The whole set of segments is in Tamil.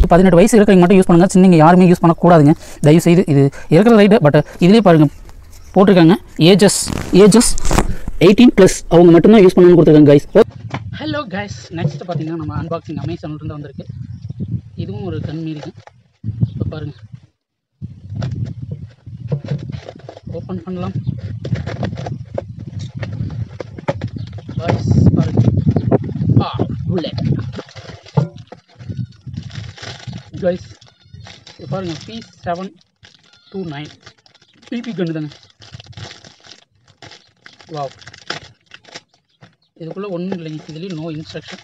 பதினெட்டு வயசு இருக்கிறவங்க மட்டும் யூஸ் பண்ணுங்கள் சின்னங்க யாருமே யூஸ் பண்ணக்கூடாதுங்க தயவு செய்து இது இருக்கிற ரைட்டு பட் இதுலேயே பாருங்கள் போட்டிருக்காங்க ஏஜஸ் ஏஜஸ் எயிட்டீன் ப்ளஸ் அவங்க மட்டும்தான் யூஸ் பண்ணணும்னு கொடுத்துருக்காங்க கைஸ் ஹலோ கைஸ் நெக்ஸ்ட் பார்த்தீங்கன்னா நம்ம அன்பாக்சிங் அமேசான்லேருந்து வந்திருக்கு இதுவும் ஒரு கண் மீறிங்க இப்போ பாருங்கள் ஓப்பன் பண்ணலாம் கைஸ் பாருங்க ஆ புல்லட் கைஸ் இது பாருங்க B seven two nine BB gun தாங்க வாவ் இதுக்குள்ளே ஒன்றும் இல்லைங்க இதுலேயும் நோ இன்ஸ்ட்ரக்ஷன்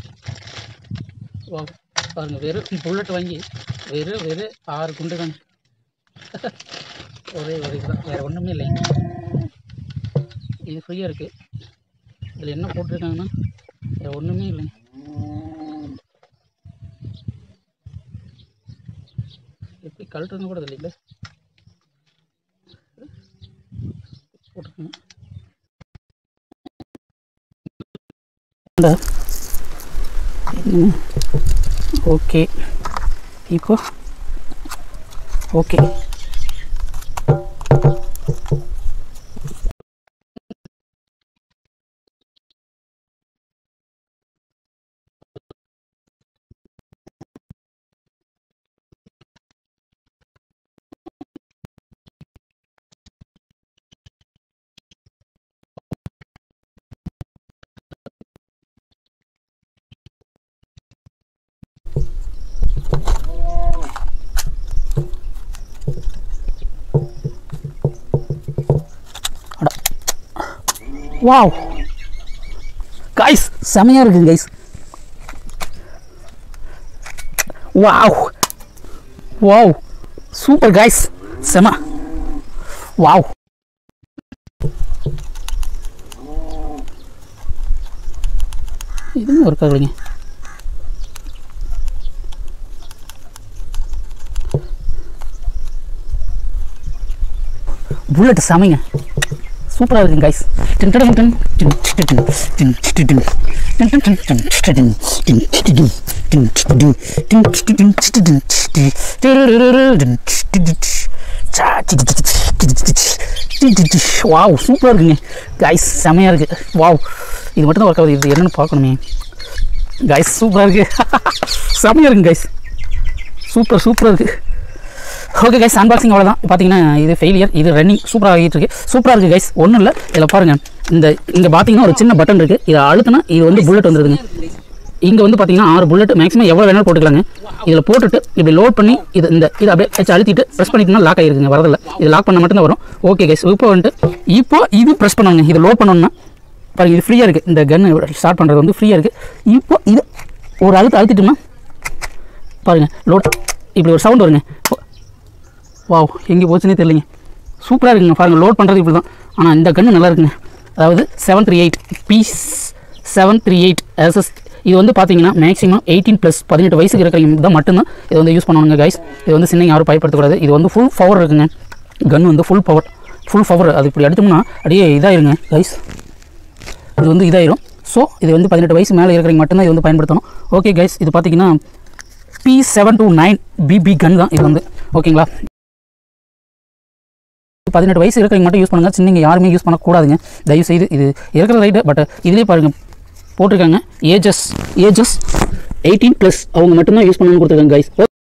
வாவ் பாருங்கள் வெறும் புல்லட் வாங்கி வெறும் வெறும் ஆறு குண்டு தாங்க ஒரே ஒரு இதுதான் வேறு ஒன்றுமே இல்லைங்க இது ஃப்ரீயாக இருக்குது இதில் என்ன போட்டிருக்காங்கன்னா வேறு ஒன்றுமே இல்லைங்க எப்படி கழட்டுறது கூட இல்லைங்களே போட்டிருக்காங்க ஓகே இப்போ ஓகே வாவ் கைஸ் செமையாக இருக்குது guys wow wow super guys செம வாவ் இதுவும் ஒர்க் ஆகலைங்க புல்லட் செமைங்க சூப்பராக இருக்குங்க கைஸ் வாவ் சூப்பராக இருக்குங்க கைஸ் செமையாக இருக்குது வாவ் இது மட்டும் தான் ஒர்க் ஆகுது இது என்னென்னு பார்க்கணுமே கைஸ் சூப்பராக இருக்குது செமையாக இருக்குங்க கைஸ் சூப்பர் சூப்பராக இருக்குது ஓகே கைஸ் அன்பாக்சிங் அவ்வளோதான் பார்த்தீங்கன்னா இது ஃபெயிலியர் இது ரன்னிங் சூப்பராக ஆகிட்டு இருக்கு சூப்பராக இருக்குது கைஸ் ஒன்றும் இல்லை இதில் பாருங்கள் இந்த இங்கே பார்த்தீங்கன்னா ஒரு சின்ன பட்டன் இருக்குது இதை அழுத்தினா இது வந்து புல்லட் வந்துடுதுங்க இங்கே வந்து பார்த்தீங்கன்னா ஆறு புல்லட் மேக்ஸிமம் எவ்வளோ வேணாலும் போட்டுக்கலாங்க இதில் போட்டுட்டு இப்படி லோட் பண்ணி இது இந்த இதை அப்படியே வச்சு அழுத்திட்டு ப்ரெஸ் பண்ணிட்டுனா லாக் ஆகிருக்குங்க வரதில்ல இது லாக் பண்ண மட்டும்தான் வரும் ஓகே கைஸ் இப்போ வந்துட்டு இப்போ இது ப்ரெஸ் பண்ணணுங்க இதை லோட் பண்ணணும்னா பாருங்க இது ஃப்ரீயாக இருக்குது இந்த கன் ஸ்டார்ட் பண்ணுறது வந்து ஃப்ரீயாக இருக்குது இப்போ இது ஒரு அழுத்து அழுத்திட்டோம்னா பாருங்கள் லோட் இப்படி ஒரு சவுண்ட் வருங்க வாவ் எங்கே போச்சுன்னே தெரியலைங்க சூப்பராக இருக்குங்க பாருங்கள் லோட் பண்ணுறது இப்படி தான் ஆனால் இந்த கன்று நல்லா இருக்குங்க அதாவது seven three eight piece seven three eight SS இது வந்து பார்த்தீங்கன்னா மேக்ஸிமம் எயிட்டீன் ப்ளஸ் பதினெட்டு வயசுக்கு இருக்கிறவங்க தான் மட்டும்தான் இது வந்து யூஸ் பண்ணுவாங்க கைஸ் இது வந்து சின்ன யாரும் பயன்படுத்தக்கூடாது இது வந்து ஃபுல் பவர் இருக்குங்க கன் வந்து ஃபுல் பவர் ஃபுல் பவர் அது இப்படி அடித்தோம்னா அப்படியே இதாயிருங்க கைஸ் இது வந்து இதாயிரும் ஸோ இது வந்து பதினெட்டு வயசு மேலே இருக்கிறவங்க மட்டும்தான் இது வந்து பயன்படுத்தணும் ஓகே கைஸ் இது பார்த்தீங்கன்னா B seven two nine BB gun தான் இது வந்து ஓகேங்களா பதினெட்டு வயசு இருக்கிறவங்க மட்டும் யூஸ் பண்ணுங்க சின்னங்க யாருமே யூஸ் பண்ணக்கூடாதுங்க தயவு செய்து இது இருக்கிற ரைட்டு பட் இதுலேயே பாருங்க போட்டிருக்காங்க ஏஜஸ் ஏஜஸ் எயிட்டீன் ப்ளஸ் அவங்க மட்டும்தான் யூஸ் பண்ணணும்னு கொடுத்துருக்காங்க கைஸ்